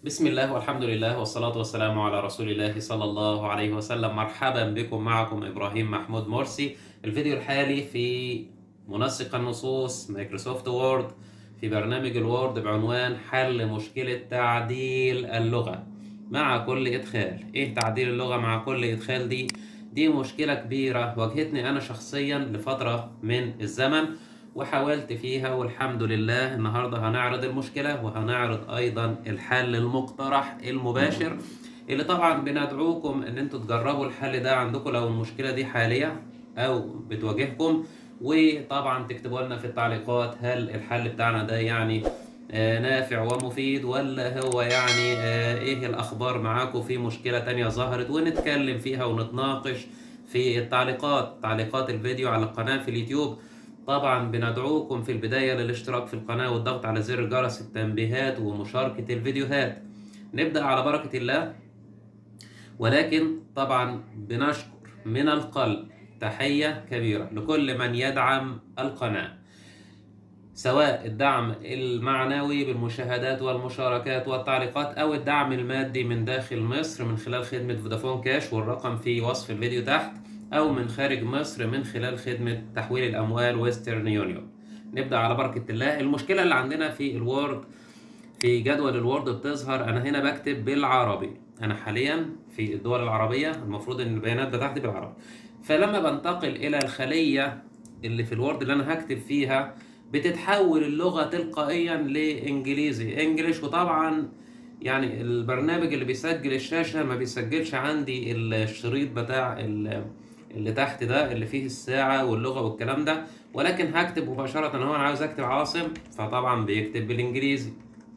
بسم الله والحمد لله والصلاة والسلام على رسول الله صلى الله عليه وسلم مرحبا بكم معكم إبراهيم محمود مرسي الفيديو الحالي في منسق النصوص مايكروسوفت وورد في برنامج الوورد بعنوان حل مشكلة تعديل اللغة مع كل إدخال إيه تعديل اللغة مع كل إدخال دي؟ دي مشكلة كبيرة واجهتني أنا شخصيا لفترة من الزمن وحاولت فيها والحمد لله النهاردة هنعرض المشكلة وهنعرض أيضا الحل المقترح المباشر اللي طبعا بندعوكم ان انتوا تجربوا الحل ده عندكم لو المشكلة دي حالية او بتواجهكم وطبعا تكتبوا لنا في التعليقات هل الحل بتاعنا ده يعني آه، نافع ومفيد ولا هو يعني آه، ايه الاخبار معاكم في مشكلة تانية ظهرت ونتكلم فيها ونتناقش في التعليقات تعليقات الفيديو على القناة في اليوتيوب طبعا بندعوكم في البداية للاشتراك في القناة والضغط على زر جرس التنبيهات ومشاركة الفيديوهات نبدأ على بركة الله ولكن طبعا بنشكر من القلب تحية كبيرة لكل من يدعم القناة سواء الدعم المعنوي بالمشاهدات والمشاركات والتعليقات أو الدعم المادي من داخل مصر من خلال خدمة فودافون كاش والرقم في وصف الفيديو تحت أو من خارج مصر من خلال خدمة تحويل الأموال ويسترن يونيون نبدأ على بركة الله المشكلة اللي عندنا في الوورد في جدول الوورد بتظهر أنا هنا بكتب بالعربي أنا حاليا في الدول العربية المفروض إن البيانات بتاعتي بالعربي فلما بنتقل إلى الخلية اللي في الوورد اللي أنا هكتب فيها بتتحول اللغة تلقائيا لإنجليزي إنجليش وطبعا يعني البرنامج اللي بيسجل الشاشة ما بيسجلش عندي الشريط بتاع ال- اللي تحت ده اللي فيه الساعة واللغة والكلام ده ولكن هكتب مباشرة هو أنا عاوز أكتب عاصم فطبعا بيكتب بالإنجليزي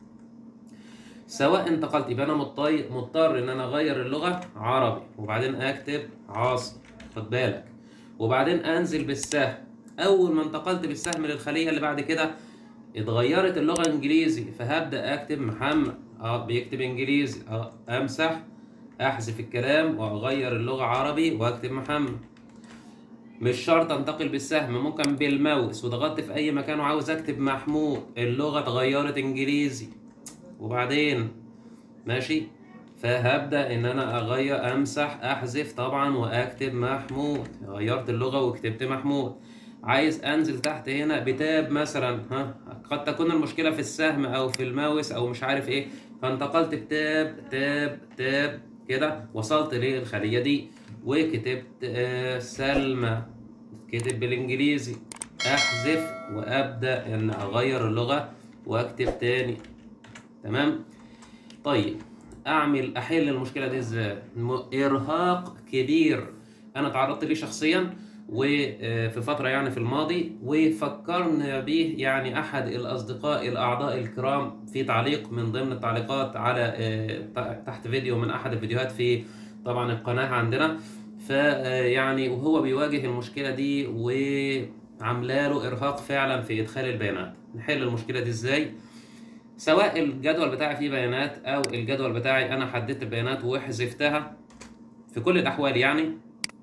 سواء انتقلت يبقى أنا مضطي- مضطر إن أنا أغير اللغة عربي وبعدين أكتب عاصم خد بالك وبعدين أنزل بالسهم أول ما انتقلت بالسهم للخلية اللي بعد كده اتغيرت اللغة إنجليزي فهبدأ أكتب محمد أه بيكتب إنجليزي أه أمسح أحذف الكلام وأغير اللغة عربي وأكتب محمد مش شرط انتقل بالسهم ممكن بالماوس وضغطت في اي مكان وعاوز اكتب محمود اللغة اتغيرت انجليزي وبعدين ماشي فهبدأ ان انا اغير امسح احذف طبعا واكتب محمود غيرت اللغة وكتبت محمود عايز انزل تحت هنا بتاب مثلا ها قد تكون المشكلة في السهم او في الماوس او مش عارف ايه فانتقلت بتاب تاب تاب كده وصلت للخلية دي وكتبت آه، سلمى كتب بالانجليزي احذف وابدا ان اغير اللغه واكتب تاني تمام طيب اعمل احل المشكله دي ازاي م- ارهاق كبير انا تعرضت ليه شخصيا وفي فترة يعني في الماضي وفكرنا به يعني أحد الأصدقاء الأعضاء الكرام في تعليق من ضمن التعليقات على آه، ت- تحت فيديو من أحد الفيديوهات في طبعا القناة عندنا فيعني وهو بيواجه المشكلة دي وعاملة له إرهاق فعلا في إدخال البيانات نحل المشكلة دي إزاي؟ سواء الجدول بتاعي فيه بيانات أو الجدول بتاعي أنا حددت البيانات وحذفتها في كل الأحوال يعني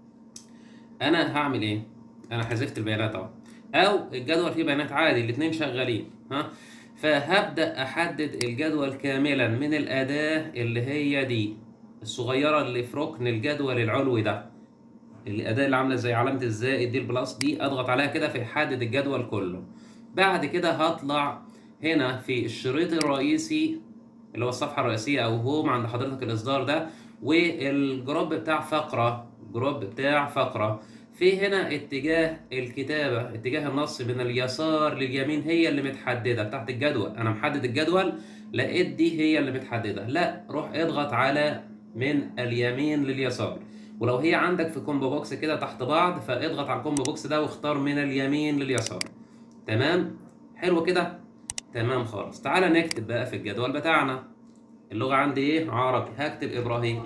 انا هعمل ايه انا حذفت البيانات اهو او الجدول فيه بيانات عادي الاتنين شغالين ها فهبدا احدد الجدول كاملا من الاداه اللي هي دي الصغيره اللي في ركن الجدول العلوي ده الاداه اللي عامله زي علامه الزائد دي البلاس دي اضغط عليها كده فيحدد الجدول كله بعد كده هطلع هنا في الشريط الرئيسي اللي هو الصفحه الرئيسيه او هوم عند حضرتك الاصدار ده والجروب بتاع فقره جروب بتاع فقره في هنا اتجاه الكتابه اتجاه النص من اليسار لليمين هي اللي متحدده تحت الجدول انا محدد الجدول لقيت دي هي اللي متحدده لا روح اضغط على من اليمين لليسار ولو هي عندك في كومبو بوكس كده تحت بعض فاضغط على الكومبو بوكس ده واختار من اليمين لليسار تمام حلو كده تمام خالص تعالى نكتب بقى في الجدول بتاعنا اللغة عندي ايه عربي هكتب ابراهيم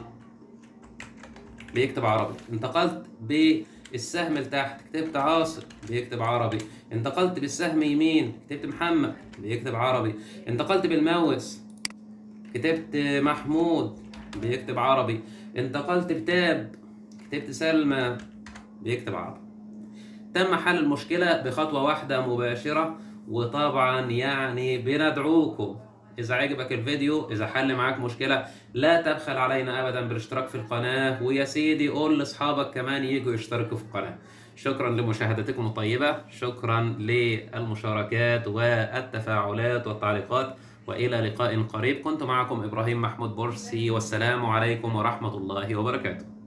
بيكتب عربي انتقلت بالسهم لتحت كتبت عاصم بيكتب عربي انتقلت بالسهم يمين كتبت محمد بيكتب عربي انتقلت بالماوس كتبت محمود بيكتب عربي انتقلت بتاب كتبت سلمى بيكتب عربي تم حل المشكلة بخطوة واحدة مباشرة وطبعا يعني بندعوكم اذا عجبك الفيديو اذا حل معاك مشكله لا تبخل علينا ابدا بالاشتراك في القناه ويا سيدي قول لاصحابك كمان يجوا يشتركوا في القناه شكرا لمشاهدتكم الطيبه شكرا للمشاركات والتفاعلات والتعليقات والى لقاء قريب كنت معكم ابراهيم محمود برسي والسلام عليكم ورحمه الله وبركاته